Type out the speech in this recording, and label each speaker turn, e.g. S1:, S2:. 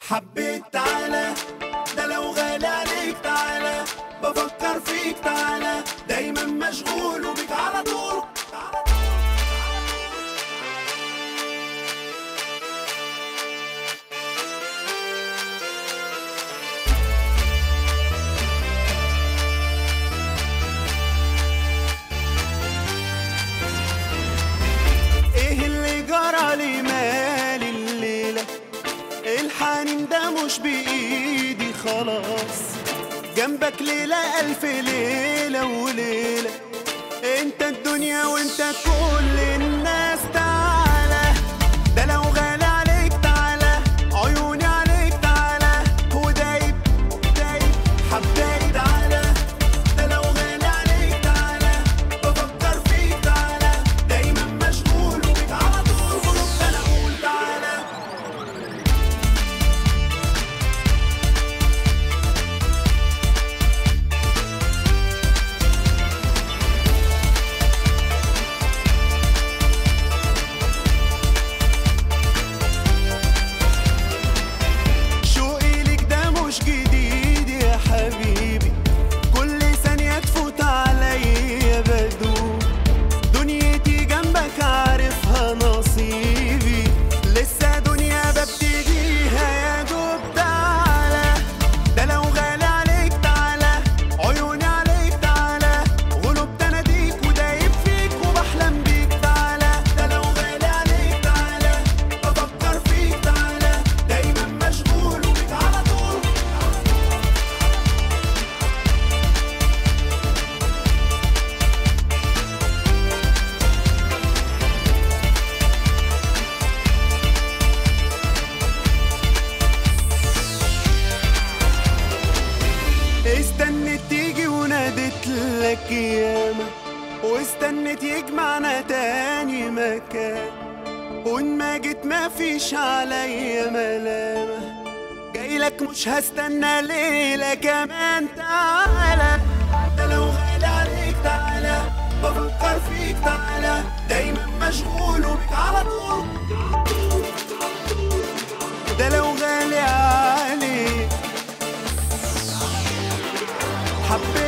S1: حبيت تعالى ده لو غالي عليك تعالى بفكر فيك تعالى دايما مشغول وبيك على طول ايه اللي جرى لي مالي الليله الحنين ده مش بايدي خلاص جنبك ليله الف ليله وليله انت الدنيا وانت كل الناس تعالى ده لو غالي عليك تعالى عيوني عليك تعالى ودايب دايب حبايب تعالى ده لو غالي عليك تعالى بفكر فيك تعالى دايما مشغول وبيك على طول غلط انا اقول تعالى شوقي ليك ده مش جديد يا حبيبي كل ثانية تفوت عليا بدوب دنيتي جنبك عارفها نصيبي لسه دنيا ببتديها يا دوب تعالى ده لو غالي عليك تعالى عيوني عليك تعالى غلوب تناديك ودايب فيك وبحلم بيك تعالى ده لو غالي عليك تعالى بفكر فيك تعالى دايما مشغول وبيك على طول استنت تيجي ونادت لك ياما واستنت يجمعنا تاني مكان وان ما جيت ما فيش عليا ملامة جاي لك مش هستنى ليلة كمان تعالى ده لو غالي عليك تعالى بفكر فيك تعالى دايما مشغول وبيك على طول ده لو غالي عليك حبيت